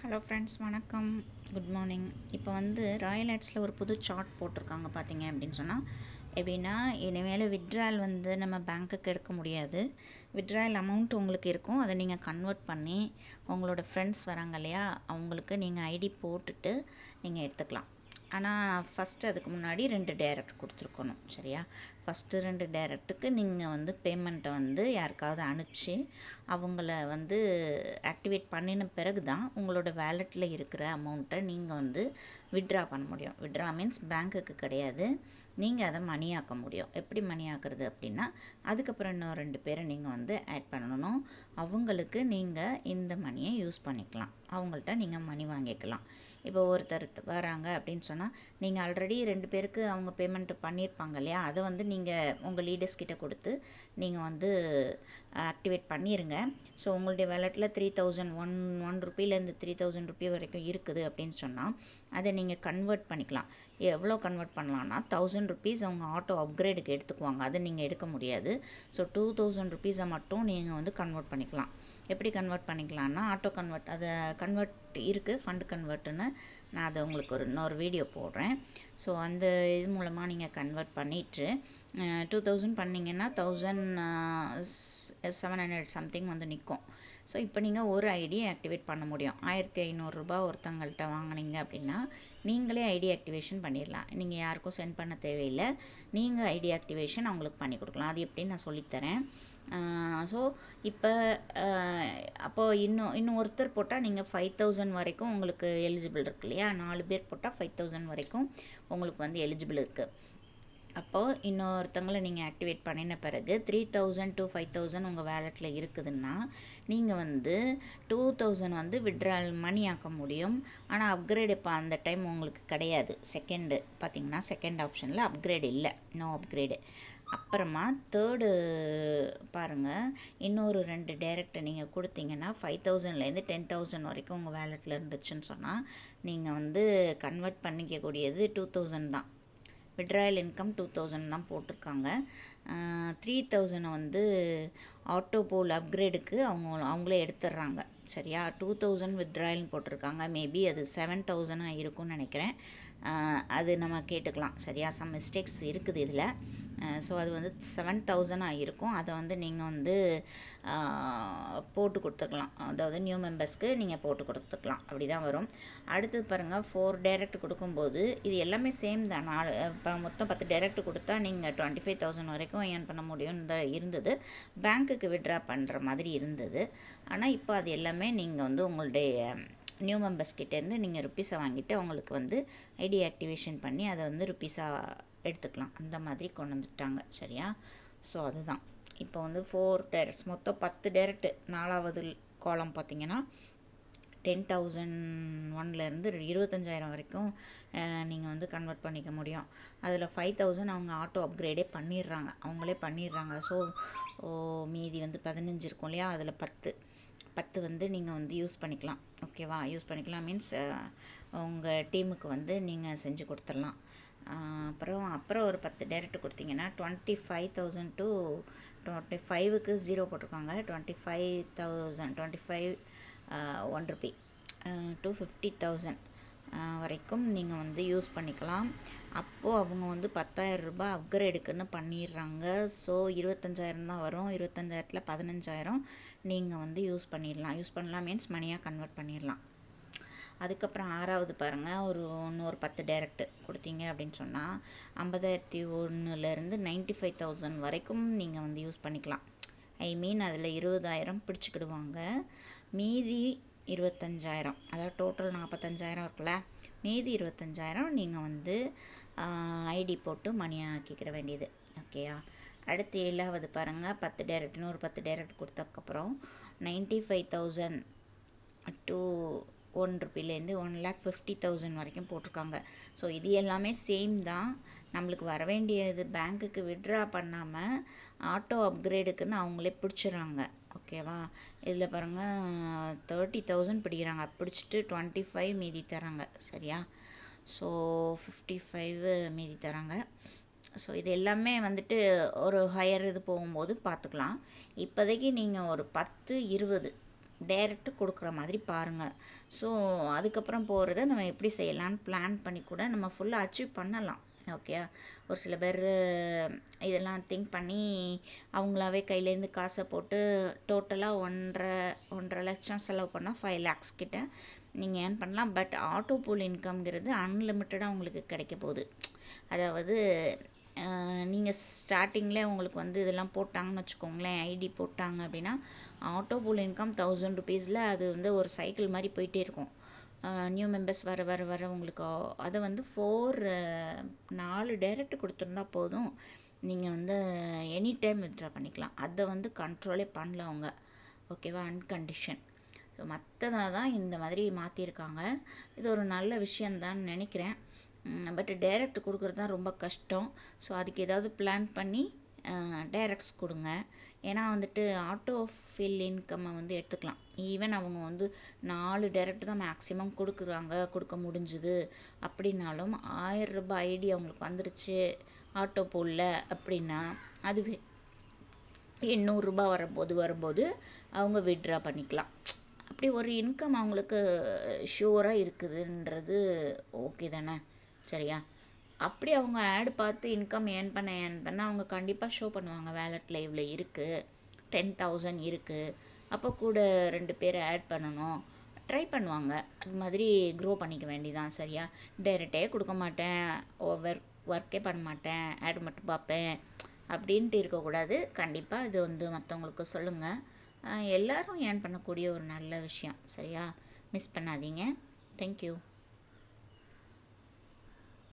hello friends வணக்கம் good morning இப்போ வந்து ராயல் ஆர்ட்ஸில் ஒரு புது சார்ட் போட்டிருக்காங்க பார்த்தீங்க அப்படின்னு சொன்னால் எப்படின்னா இனிமேல் விட்ரால் வந்து நம்ம பேங்க்குக்கு எடுக்க முடியாது விட்ராயல் அமௌண்ட் உங்களுக்கு இருக்கும் அதை நீங்கள் கன்வெர்ட் பண்ணி உங்களோட ஃப்ரெண்ட்ஸ் வராங்க இல்லையா அவங்களுக்கு நீங்கள் ஐடி போட்டுட்டு நீங்கள் எடுத்துக்கலாம் ஆனால் ஃபஸ்ட்டு அதுக்கு முன்னாடி ரெண்டு டேரக்ட் கொடுத்துருக்கணும் சரியா ஃபஸ்ட்டு ரெண்டு டேரக்ட்டுக்கு நீங்கள் வந்து பேமெண்ட்டை வந்து யாருக்காவது அனுப்பிச்சு அவங்கள வந்து ஆக்டிவேட் பண்ணின பிறகு தான் உங்களோட வேலெட்டில் இருக்கிற அமௌண்ட்டை நீங்கள் வந்து விட்ரா பண்ண முடியும் விட்ரா மீன்ஸ் பேங்க்குக்கு கிடையாது நீங்கள் அதை மணியாக்க முடியும் எப்படி மணியாக்குறது அப்படின்னா அதுக்கப்புறம் இன்னும் ரெண்டு பேரை நீங்கள் வந்து ஆட் பண்ணணும் அவங்களுக்கு நீங்கள் இந்த மணியை யூஸ் பண்ணிக்கலாம் அவங்கள்ட்ட நீங்கள் மணி வாங்கிக்கலாம் இப்போ ஒருத்தர் வராங்க அப்படின்னு சொன்னால் நீங்கள் ஆல்ரெடி ரெண்டு பேருக்கு அவங்க பேமெண்ட் பண்ணியிருப்பாங்க இல்லையா அதை வந்து நீங்கள் உங்கள் லீடர்ஸ் கிட்ட கொடுத்து நீங்கள் வந்து ஆக்டிவேட் பண்ணிடுங்க ஸோ உங்களுடைய வேலெட்டில் த்ரீ தௌசண்ட் ஒன் ஒன் ருப்பிலேருந்து த்ரீ தௌசண்ட் ருபி வரைக்கும் இருக்குது அப்படின்னு சொன்னால் அதை நீங்கள் கன்வெர்ட் பண்ணிக்கலாம் எவ்வளோ கன்வெர்ட் பண்ணலான்னா தௌசண்ட் ருபீஸ் அவங்க ஆட்டோ அப்கிரேடுக்கு எடுத்துக்குவாங்க அதை நீங்கள் எடுக்க முடியாது ஸோ டூ தௌசண்ட் ருபீஸை மட்டும் நீங்கள் வந்து கன்வெர்ட் பண்ணிக்கலாம் எப்படி கன்வெர்ட் பண்ணிக்கலாம்னா ஆட்டோ கன்வெர்ட் அதை கன்வெர்ட் இருக்குது ஃபண்ட் கன்வெர்ட்டுன்னு நான் அதை உங்களுக்கு ஒரு இன்னொரு வீடியோ போடுறேன் ஸோ அந்த இது மூலமாக நீங்கள் கன்வெர்ட் பண்ணிவிட்டு டூ தௌசண்ட் பண்ணிங்கன்னா தௌசண்ட் செவன் ஹண்ட்ரட் சம்திங் வந்து நிற்கும் ஸோ இப்போ நீங்கள் ஒரு ஐடி ஆக்டிவேட் பண்ண முடியும் ஆயிரத்தி ஐநூறுரூபா ஒருத்தங்கள்ட்ட வாங்கினீங்க அப்படின்னா நீங்களே ஐடி ஆக்டிவேஷன் பண்ணிடலாம் நீங்கள் யாருக்கும் சென்ட் பண்ண தேவையில்லை நீங்கள் ஐடி ஆக்டிவேஷன் அவங்களுக்கு பண்ணி கொடுக்கலாம் அது எப்படின்னு நான் சொல்லித்தரேன் ஸோ இப்போ அப்போது இன்னும் இன்னும் ஒருத்தர் போட்டால் நீங்கள் ஃபைவ் தௌசண்ட் வரைக்கும் உங்களுக்கு எலிஜிபிள் இருக்கு இல்லையா நாலு பேர் போட்டால் ஃபைவ் தௌசண்ட் வரைக்கும் உங்களுக்கு வந்து எலிஜிபிள் இருக்குது அப்போது இன்னொருத்தங்களை நீங்கள் ஆக்டிவேட் பண்ணின பிறகு three thousand to five thousand உங்கள் வேலெட்டில் இருக்குதுன்னா நீங்கள் வந்து டூ தௌசண்ட் வந்து விட்ரால் மணி ஆக்க முடியும் ஆனால் அப்கிரேட் இப்போ அந்த டைம் உங்களுக்கு கிடையாது செகண்டு பார்த்தீங்கன்னா செகண்ட் ஆப்ஷனில் அப்கிரேட் இல்லை நோ அப்கிரேடு அப்புறமா தேர்டு பாருங்கள் இன்னொரு ரெண்டு டேரக்டை நீங்கள் கொடுத்தீங்கன்னா ஃபைவ் தௌசண்ட்லேருந்து டென் தௌசண்ட் வரைக்கும் உங்கள் வேலெட்டில் இருந்துச்சுன்னு சொன்னால் நீங்கள் வந்து கன்வெர்ட் பண்ணிக்கக்கூடியது டூ தௌசண்ட் தான் விட்ராயல் இன்கம் டூ தௌசண்ட் தான் போட்டிருக்காங்க த்ரீ தௌசண்டை வந்து ஆட்டோ போல் அப்கிரேடுக்கு அவங்க அவங்களே எடுத்துடுறாங்க சரியா டூ தௌசண்ட் வித்ட்ராயல்னு போட்டிருக்காங்க மேபி அது செவன் தௌசண்டாக இருக்கும்னு நினைக்கிறேன் அது நம்ம கேட்டுக்கலாம் சரியா சம் மிஸ்டேக்ஸ் இருக்குது இதில் ஸோ அது வந்து செவன் தௌசண்டாக இருக்கும் அதை வந்து நீங்கள் வந்து போட்டு கொடுத்துக்கலாம் அதாவது நியூ மெம்பர்ஸ்க்கு நீங்கள் போட்டு கொடுத்துக்கலாம் அப்படி தான் வரும் அடுத்தது பாருங்கள் ஃபோர் டேரக்ட் கொடுக்கும்போது இது எல்லாமே சேம் தான் நாலு இப்போ மொத்தம் பத்து டேரக்ட் கொடுத்தா நீங்கள் டுவெண்ட்டி ஃபைவ் தௌசண்ட் வரைக்கும் ஏர்ன் பண்ண முடியும் இருந்தது பேங்க்குக்கு விட்ரா பண்ணுற மாதிரி இருந்தது ஆனால் இப்போ அது எல்லாமே நீங்கள் வந்து உங்களுடைய நியூ மெம்பர்ஸ் கிட்டேருந்து நீங்கள் ருப்பீஸை வாங்கிட்டு அவங்களுக்கு வந்து ஐடி ஆக்டிவேஷன் பண்ணி அதை வந்து ருப்பீஸாக எடுத்துக்கலாம் அந்த மாதிரி கொண்டு வந்துட்டாங்க சரியா ஸோ அதுதான் இப்போ வந்து ஃபோர் டேரக்ட்ஸ் மொத்தம் பத்து டேரக்ட் நாலாவது கோலம் பார்த்தீங்கன்னா டென் தௌசண்ட் ஒன்லேருந்து இருபத்தஞ்சாயிரம் வரைக்கும் நீங்கள் வந்து கன்வெர்ட் பண்ணிக்க முடியும் அதில் ஃபைவ் தௌசண்ட் அவங்க ஆட்டோ அப்கிரேடே பண்ணிடுறாங்க அவங்களே பண்ணிடுறாங்க ஸோ மீதி வந்து பதினஞ்சு இருக்கும் இல்லையா அதில் பத்து பத்து வந்து நீங்கள் வந்து யூஸ் பண்ணிக்கலாம் ஓகேவா யூஸ் பண்ணிக்கலாம் மீன்ஸ் உங்கள் டீமுக்கு வந்து நீங்கள் செஞ்சு கொடுத்துடலாம் அப்புறம் அப்புறம் ஒரு பத்து டேரக்ட் கொடுத்தீங்கன்னா twenty five thousand to twenty ஃபைவுக்கு ஜீரோ போட்டிருக்காங்க twenty five thousand twenty five one rupee to fifty thousand வரைக்கும் நீங்கள் வந்து யூஸ் பண்ணிக்கலாம் அப்போது அவங்க வந்து பத்தாயிரம் ரூபாய் அப்கிரேடுக்குன்னு பண்ணிடுறாங்க ஸோ இருபத்தஞ்சாயிரம் தான் வரும் இருபத்தஞ்சாயிரத்தில் பதினஞ்சாயிரம் நீங்கள் வந்து யூஸ் பண்ணிடலாம் யூஸ் பண்ணலாம் மீன்ஸ் மணியாக கன்வெர்ட் பண்ணிடலாம் அதுக்கப்புறம் ஆறாவது பாருங்கள் ஒரு இன்னொரு பத்து டேரக்ட் கொடுத்தீங்க அப்படின்னு சொன்னால் ஐம்பதாயிரத்தி ஒன்றுலேருந்து நைன்ட்டி ஃபைவ் தௌசண்ட் வரைக்கும் நீங்கள் வந்து யூஸ் பண்ணிக்கலாம் ஐ மீன் அதில் இருபதாயிரம் பிடிச்சிக்கிடுவாங்க மீதி இருபத்தஞ்சாயிரம் அதாவது டோட்டல் நாற்பத்தஞ்சாயிரம் இருக்குல்ல மீதி இருபத்தஞ்சாயிரம் நீங்கள் வந்து ஐடி போட்டு மணியாக ஆக்கிக்கிட வேண்டியது ஓகேயா அடுத்து ஏழாவது பாருங்கள் பத்து டேரக்ட் இன்னொரு பத்து டேரக்ட் கொடுத்ததுக்கப்புறம் ninety five thousand to one ருப்பிலேருந்து ஒன் லேக் ஃபிஃப்டி தௌசண்ட் வரைக்கும் போட்டிருக்காங்க ஸோ இது எல்லாமே சேம் தான் நம்மளுக்கு வர வேண்டியது பேங்க்குக்கு விட்ரா பண்ணாமல் ஆட்டோ அப்கிரேடுக்குன்னு அவங்களே பிடிச்சிடுறாங்க ஓகேவா இதில் பாருங்கள் தேர்ட்டி தௌசண்ட் பிடிக்கிறாங்க பிடிச்சிட்டு டுவெண்ட்டி ஃபைவ் மீதி தராங்க சரியா ஸோ ஃபிஃப்டி ஃபைவ் மீதி தராங்க ஸோ இது எல்லாமே வந்துட்டு ஒரு ஹையர் இது போகும்போது பார்த்துக்கலாம் இப்போதைக்கு நீங்கள் ஒரு பத்து இருபது டைரக்ட் கொடுக்குற மாதிரி பாருங்கள் ஸோ அதுக்கப்புறம் போகிறத நம்ம எப்படி செய்யலாம்னு பிளான் பண்ணி கூட நம்ம ஃபுல்லாக அச்சீவ் பண்ணலாம் ஓகே ஒரு சில பேர் இதெல்லாம் திங்க் பண்ணி அவங்களாவே கையிலேருந்து காசை போட்டு டோட்டலாக ஒன்றரை ஒன்றரை லட்சம் செலவு பண்ணால் ஃபைவ் லேக்ஸ் கிட்ட நீங்கள் ஏர்ன் பண்ணலாம் பட் ஆட்டோ பூல் இன்கம்ங்கிறது அன்லிமிட்டடாக உங்களுக்கு கிடைக்க போகுது அதாவது நீங்கள் ஸ்டார்டிங்கில் உங்களுக்கு வந்து இதெல்லாம் போட்டாங்கன்னு வச்சுக்கோங்களேன் ஐடி போட்டாங்க அப்படின்னா ஆட்டோ பூல் இன்கம் தௌசண்ட் ருபீஸில் அது வந்து ஒரு சைக்கிள் மாதிரி போயிட்டே இருக்கும் நியூ மெம்பர்ஸ் வர வர வர உங்களுக்கு அதை வந்து ஃபோர் நாலு டைரக்ட் கொடுத்துருந்தா போதும் நீங்கள் வந்து எனி டைம் வித்ட்ரா பண்ணிக்கலாம் அதை வந்து கண்ட்ரோலே பண்ணல அவங்க ஓகேவா அன்கண்டிஷன் ஸோ மற்றதாக தான் இந்த மாதிரி மாற்றிருக்காங்க இது ஒரு நல்ல விஷயந்தான் நினைக்கிறேன் பட் டைரக்ட் கொடுக்குறது தான் ரொம்ப கஷ்டம் ஸோ அதுக்கு ஏதாவது பிளான் பண்ணி டைரக்ட்ஸ் கொடுங்க ஏன்னா வந்துட்டு ஆட்டோ ஃபில் இன்கம்மை வந்து எடுத்துக்கலாம் ஈவன் அவங்க வந்து நாலு டைரக்ட் தான் மேக்ஸிமம் கொடுக்குறாங்க கொடுக்க முடிஞ்சுது அப்படின்னாலும் ஆயிரம் ரூபாய் ஐடி அவங்களுக்கு வந்துருச்சு ஆட்டோ போலில் அப்படின்னா அதுவே எண்ணூறுரூபா வரும்போது வரும்போது அவங்க விட்ரா பண்ணிக்கலாம் அப்படி ஒரு இன்கம் அவங்களுக்கு ஷூராக இருக்குதுன்றது ஓகே தானே சரியா அப்படி அவங்க ஆட் பார்த்து இன்கம் ஏர்ன் பண்ண ஏர்ன் பண்ண அவங்க கண்டிப்பாக ஷோ பண்ணுவாங்க வேலெட்டில் இவ்வளோ இருக்குது டென் தௌசண்ட் இருக்குது அப்போ கூட ரெண்டு பேர் ஆட் பண்ணணும் ட்ரை பண்ணுவாங்க அது மாதிரி க்ரோ பண்ணிக்க வேண்டியதான் சரியா டைரெக்டே கொடுக்க மாட்டேன் ஒர்க் ஒர்க்கே பண்ண மாட்டேன் ஆட் மட்டும் பார்ப்பேன் அப்படின்ட்டு இருக்கக்கூடாது கண்டிப்பாக இது வந்து மற்றவங்களுக்கு சொல்லுங்கள் எல்லாரும் ஏர்ன் பண்ணக்கூடிய ஒரு நல்ல விஷயம் சரியா மிஸ் பண்ணாதீங்க தேங்க்யூ